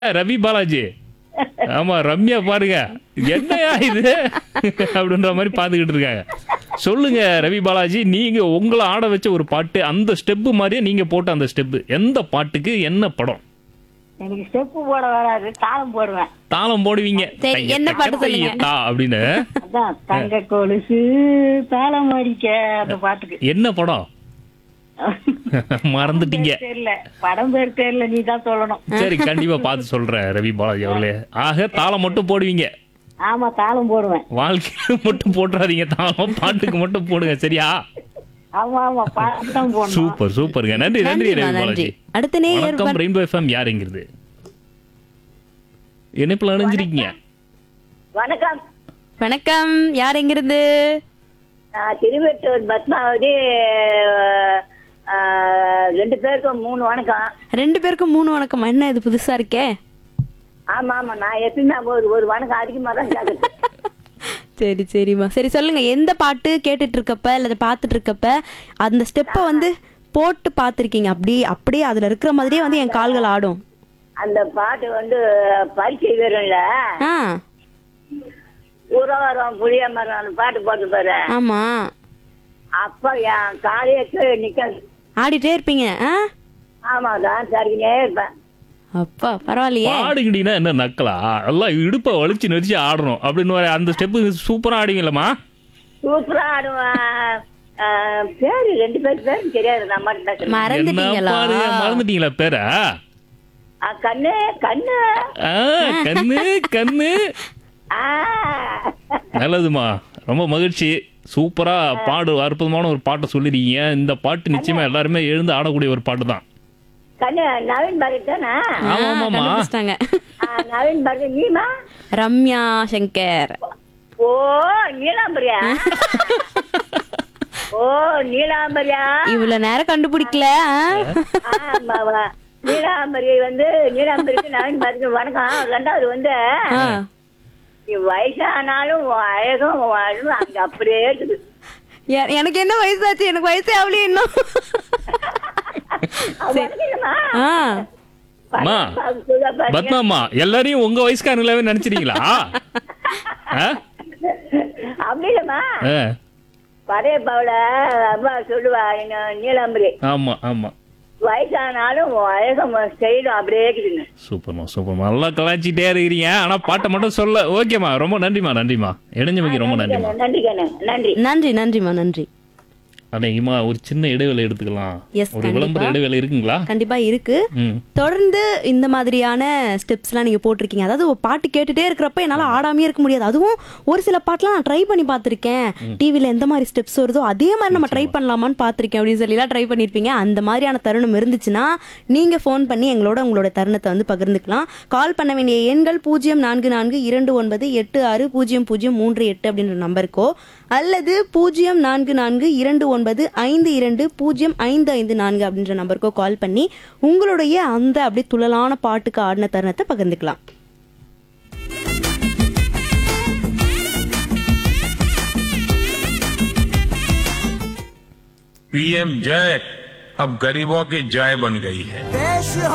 ரவி பாலாஜி ஆமா ரம்யா பாருங்க என்னையா இது அப்படின்ற மாதிரி பார்த்துக்கிட்டு இருக்காங்க சொல்லுங்க ரவி பாலாஜி நீங்க உங்களை ஆட வச்ச ஒரு பாட்டு அந்த ஸ்டெப்பு மாதிரியே நீங்க போட்ட அந்த ஸ்டெப்பு எந்த பாட்டுக்கு என்ன படம் எனக்கு ஸ்டெப்பு போட வராது தாளம் போடுவேன் தாளம் போடுவீங்க சரி, தைய என்ன பாட்டு தக்க தைய சொல்லுங்க? தா அப்படின்னு அதான் தங்க கொலுசு தாளம் அடிக்க அந்த பாட்டுக்கு என்ன படம் மறந்துட்டீங்க தெரியல படம் பேர் தெரியல நீ தான் சொல்லணும் சரி கண்டிப்பா பார்த்து சொல்றேன் ரவி பாலாஜி அவர்களே ஆக தாளம் மட்டும் போடுவீங்க ஆமா தாளம் போடுவேன் வாழ்க்கையில மட்டும் போட்டுறாதீங்க தாளம் பாட்டுக்கு மட்டும் போடுங்க சரியா ஆமா ஆமா பாட்டு தான் போடணும் சூப்பர் சூப்பருங்க நன்றி நன்றி நன்றிமா, ரவி நன்றி பாலாஜி அடுத்த நேயர் வணக்கம் ரெயின்போ எஃப்எம் யாருங்கிறது இணைப்புல அணைஞ்சிருக்கீங்க வணக்கம் வணக்கம் யார் எங்கிருந்து நான் திருவெட்டூர் பத்மாவதி ஆஹ், ரெண்டு பேருக்கும் மூணு வணக்கம் ரெண்டு பேருக்கும் மூணு வணக்கம் என்ன இது புதுசா இருக்கே ஆமா ஆமா நான் எப்பயுமே ஒரு ஒரு வணக்கம் அதிகமா தான் கேட்குது சரி சரிம்மா சரி சொல்லுங்க எந்த பாட்டு கேட்டுட்டு இருக்கப்ப இல்ல பார்த்துட்டு இருக்கப்ப அந்த ஸ்டெப்பை வந்து போட்டு பார்த்துருக்கீங்க அப்படி அப்படியே அதுல இருக்கிற மாதிரியே வந்து என் கால்கள் ஆடும் அந்த பாட்டு வந்து பரிச்சை வரும்ல ஆ உறவரம் புளிய மரம் அந்த பாட்டு போட்டு பாரு ஆமா அப்ப என் காலையே நிக்காது ஆடிட்டே இருப்பீங்க ஆ ஆமா டான்ஸ் ஆடிக்கினே இருப்பேன் அப்பா பரவாயில்லையே பாடுகிட்டீங்கன்னா என்ன நக்கலா எல்லாம் இடுப்பை வலிச்சு நெரிச்சு ஆடணும் அப்படின்னு ஒரு அந்த ஸ்டெப்பு சூப்பரா ஆடுவீங்களா சூப்பரா ஆடுவேன் ஆஹ், பேரு ரெண்டு பேர் பேரும் தெரியாது நான் மட்டும் தான் சொல்லுவேன். என்ன மறந்துட்டீங்களா பாருங்க மறந்துட்டீங்களா பேரா ஆ, கண்ணு கண்ணு ஆ, கண்ணு கண்ணு ஆ. நல்லதுமா ரொம்ப மகிழ்ச்சி சூப்பரா பாடு அற்புதமான ஒரு பாட்டை சொல்லிருக்கீங்க இந்த பாட்டு நிச்சயமா எல்லாருமே எழுந்து ஆடக்கூடிய ஒரு பாட்டு தான் கண்ணு நவீன் பாரத் தானே ஆ, ஆமா, ஆமாம்மா. கண்டுபிடிச்சிட்டாங்க ஆ, நவீன் பாரத் நீமா ரம்யா சங்கர் ஓ நீலாம்பரியா ஓ நீலாம்பரியா இவ்வளவு நேரம் கண்டுபிடிக்கல ஆ? ஆமாவா நீலாம்பரி வந்து நீலாம்பரிக்கு நவீன் பாரத் வணக்கம் ரெண்டாவது வந்து ஆ. நீ வயசானாலும் உன் அழகும் உன் அழகும் அங்க அப்படியே இருக்குது எ- எனக்கு என்ன வயசாச்சு எனக்கு வயசே அவளே இன்னும் அது வணக்கம்மா. ஆ அம்மா. அது சொல்ல பாருங்க. பத்மாமா எல்லாரையும் உங்க வயசுக்காரங்களாவே நினைச்சிட்டீங்களா ஆ? அப்படி இல்லம்மா ஆ, பழைய பாவல அம்மா சொல்லுவா என்ன நீலாம்பரி ஆமா ஆமா வயசானாலும் உன் அழகம் உன் ஸ்டைலும் அப்படியே இருக்குதுங்க சூப்பர்மா சூப்பர்மா நல்லா கலாய்ச்சிட்டே இருக்கிறீங்க ஆனா பாட்டை மட்டும் சொல்ல ஓகேம்மா ரொம்ப நன்றிமா நன்றிமா இடைஞ்சமைக்கு ரொம்ப நன்றிமா நன்றி கண்ணு நன்றி நன்றி நன்றிம்மா நன்றி அன்னைக்குமா ஒரு சின்ன இடைவேளை எடுத்துக்கலாம் Yes, ஒரு விளம்பர கண்டிப்பா. இடைவேளை இருக்குங்களா கண்டிப்பா இருக்கு ம் தொடர்ந்து இந்த மாதிரியான ஸ்டெப்ஸ்லாம் நீங்க போட்டிருக்கீங்க அதாவது ஒரு பாட்டு கேட்டுட்டே இருக்கிறப்ப என்னால ஆடாமே இருக்க முடியாது அதுவும் ஒரு சில பாட்டுலாம் நான் ட்ரை பண்ணி பார்த்திருக்கேன் டிவில எந்த மாதிரி ஸ்டெப்ஸ் வருதோ அதே மாதிரி நம்ம ட்ரை பண்ணலாமான்னு பார்த்திருக்கேன் அப்படின்னு சொல்லிலாம் ட்ரை பண்ணிருப்பீங்க அந்த மாதிரியான தருணம் இருந்துச்சுன்னா நீங்க ஃபோன் பண்ணி எங்களோட உங்களோட தருணத்தை வந்து பகிர்ந்துக்கலாம் கால் பண்ண வேண்டிய எண்கள் பூஜ்ஜியம் நான்கு நான்கு இரண்டு ஒன்பது எட்டு ஆறு பூஜ்ஜியம் பூஜ்ஜியம் மூன்று எட்டு அப்படின்ற நம்பருக்கோ அல்லது பூஜ்ஜியம் நான்கு நான்கு இரண்டு ஒன்பது ஐந்து இரண்டு பூஜ்ஜியம் ஐந்து ஐந்து நான்கு அப்படின்ற நம்பருக்கோ கால் பண்ணி உங்களுடைய அந்த அப்படியே துள்ளலான பாட்டுக்கு ஆடின தருணத்தை பகிர்ந்துக்கலாம் पीएम जय अब गरीबों की जय बन गई है